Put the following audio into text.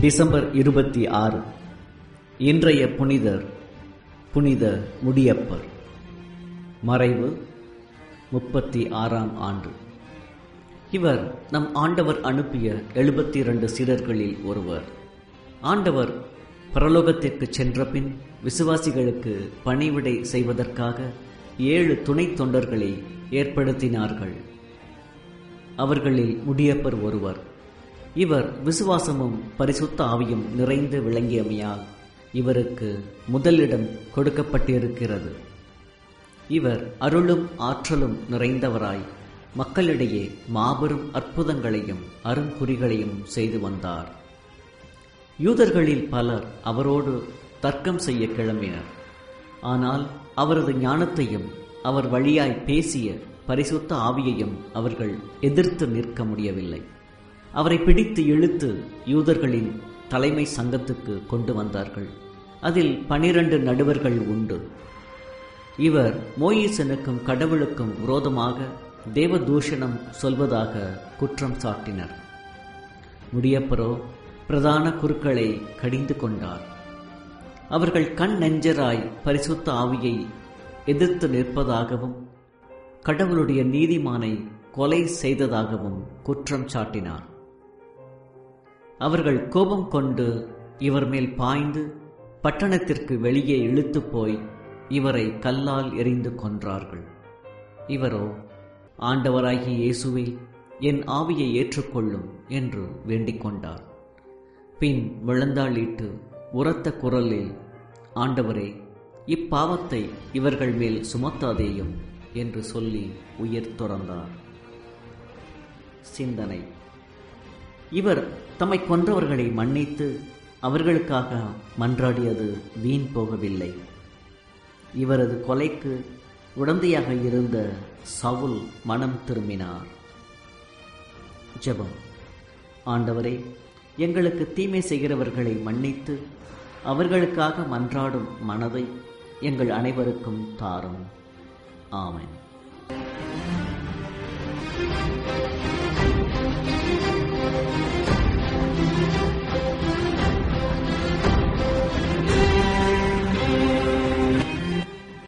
December இருபத்தி ஆறு இன்றைய புனிதர் புனித முடியப்பர் மறைவு முப்பத்தி ஆறாம் ஆண்டு இவர் நம் ஆண்டவர் அனுப்பிய எழுபத்தி இரண்டு சீடர்களில் ஒருவர் ஆண்டவர் பரலோகத்திற்கு சென்றபின் விசுவாசிகளுக்கு பணிவிடை செய்வதற்காக ஏழு துணை தொண்டர்களை ஏற்படுத்தினார்கள் அவர்களில் முடியப்பர் ஒருவர் இவர் விசுவாசமும் பரிசுத்த ஆவியும் நிறைந்து விளங்கியமையால் இவருக்கு முதலிடம் கொடுக்கப்பட்டிருக்கிறது இவர் அருளும் ஆற்றலும் நிறைந்தவராய் மக்களிடையே மாபெரும் அற்புதங்களையும் அருங்குறிகளையும் செய்து வந்தார் யூதர்களில் பலர் அவரோடு தர்க்கம் செய்ய கிளம்பினர் ஆனால் அவரது ஞானத்தையும் அவர் வழியாய் பேசிய பரிசுத்த ஆவியையும் அவர்கள் எதிர்த்து நிற்க முடியவில்லை அவரை பிடித்து இழுத்து யூதர்களின் தலைமை சங்கத்துக்கு கொண்டு வந்தார்கள் அதில் பனிரண்டு நடுவர்கள் உண்டு இவர் மோயிசனுக்கும் கடவுளுக்கும் விரோதமாக தேவதூஷணம் சொல்வதாக குற்றம் சாட்டினர் முடியப்பரோ பிரதான குருக்களை கடிந்து கொண்டார் அவர்கள் கண் நெஞ்சராய் பரிசுத்த ஆவியை எதிர்த்து நிற்பதாகவும் கடவுளுடைய நீதிமானை கொலை செய்ததாகவும் குற்றம் சாட்டினார் அவர்கள் கோபம் கொண்டு இவர் மேல் பாய்ந்து பட்டணத்திற்கு வெளியே இழுத்து போய் இவரை கல்லால் எறிந்து கொன்றார்கள் இவரோ ஆண்டவராகிய இயேசுவே என் ஆவியை ஏற்றுக்கொள்ளும் என்று வேண்டிக் கொண்டார் பின் விழுந்தாளிட்டு உரத்த குரலில் ஆண்டவரே இப்பாவத்தை இவர்கள் மேல் சுமத்தாதேயும் என்று சொல்லி உயிர் துறந்தார் சிந்தனை இவர் தம்மை கொன்றவர்களை மன்னித்து அவர்களுக்காக மன்றாடியது வீண் போகவில்லை இவரது கொலைக்கு உடந்தையாக இருந்த சவுல் மனம் திரும்பினார் ஜெபம் ஆண்டவரே எங்களுக்கு தீமை செய்கிறவர்களை மன்னித்து அவர்களுக்காக மன்றாடும் மனதை எங்கள் அனைவருக்கும் தாரும் ஆமென்